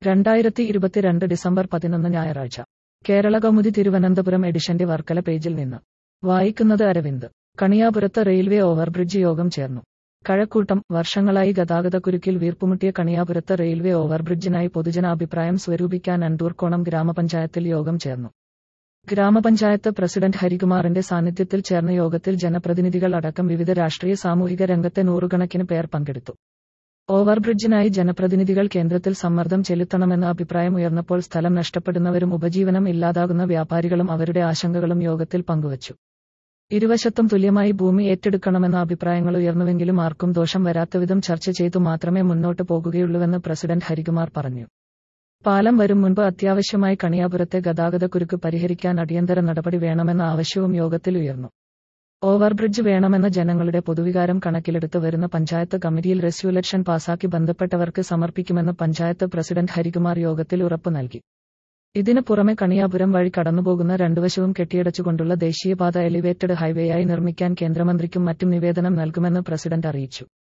രണ്ടായിരത്തി ഇരുപത്തിരണ്ട് ഡിസംബർ പതിനൊന്ന് ഞായറാഴ്ച കേരള കൗമുദി തിരുവനന്തപുരം എഡിഷന്റെ വർക്കല പേജിൽ നിന്ന് വായിക്കുന്നത് അരവിന്ദ് കണിയാപുരത്ത് റെയിൽവേ ഓവർബ്രിഡ്ജ് യോഗം ചേർന്നു കഴക്കൂട്ടം വർഷങ്ങളായി ഗതാഗതക്കുരുക്കിൽ വീർപ്പുമുട്ടിയ കണിയാപുരത്ത് റെയിൽവേ ഓവർബ്രിഡ്ജിനായി പൊതുജനാഭിപ്രായം സ്വരൂപിക്കാൻ അണ്ടൂർക്കോണം ഗ്രാമപഞ്ചായത്തിൽ യോഗം ചേർന്നു ഗ്രാമപഞ്ചായത്ത് പ്രസിഡന്റ് ഹരികുമാറിന്റെ സാന്നിധ്യത്തിൽ ചേർന്ന യോഗത്തിൽ ജനപ്രതിനിധികൾ അടക്കം വിവിധ രാഷ്ട്രീയ സാമൂഹിക രംഗത്തെ നൂറുകണക്കിന് പേർ പങ്കെടുത്തു ഓവർബ്രിഡ്ജിനായി ജനപ്രതിനിധികൾ കേന്ദ്രത്തിൽ സമ്മർദ്ദം ചെലുത്തണമെന്ന അഭിപ്രായം ഉയർന്നപ്പോൾ സ്ഥലം നഷ്ടപ്പെടുന്നവരും ഉപജീവനം ഇല്ലാതാകുന്ന വ്യാപാരികളും അവരുടെ ആശങ്കകളും യോഗത്തിൽ പങ്കുവച്ചു ഇരുവശത്തും തുല്യമായി ഭൂമി ഏറ്റെടുക്കണമെന്ന അഭിപ്രായങ്ങൾ ഉയർന്നുവെങ്കിലും ആർക്കും ദോഷം വരാത്തവിധം ചർച്ച ചെയ്തു മാത്രമേ മുന്നോട്ട് പോകുകയുള്ളൂവെന്ന് പ്രസിഡന്റ് ഹരികുമാർ പറഞ്ഞു പാലം വരും മുൻപ് അത്യാവശ്യമായി കണിയാപുരത്തെ ഗതാഗതക്കുരുക്ക് പരിഹരിക്കാൻ അടിയന്തര നടപടി വേണമെന്ന ആവശ്യവും യോഗത്തിൽ ഉയർന്നു ഓവർബ്രിഡ്ജ് വേണമെന്ന ജനങ്ങളുടെ പൊതുവികാരം കണക്കിലെടുത്ത് വരുന്ന പഞ്ചായത്ത് കമ്മിറ്റിയിൽ റെസ്യൂലക്ഷൻ പാസാക്കി ബന്ധപ്പെട്ടവർക്ക് സമർപ്പിക്കുമെന്ന് പഞ്ചായത്ത് പ്രസിഡന്റ് ഹരികുമാർ യോഗത്തിൽ ഉറപ്പു നൽകി ഇതിനു പുറമെ കണിയാപുരം വഴി കടന്നുപോകുന്ന രണ്ടുവശവും കെട്ടിയടച്ചുകൊണ്ടുള്ള ദേശീയപാത എലിവേറ്റഡ് ഹൈവേയായി നിർമ്മിക്കാൻ കേന്ദ്രമന്ത്രിക്കും മറ്റും നിവേദനം നൽകുമെന്ന് പ്രസിഡന്റ് അറിയിച്ചു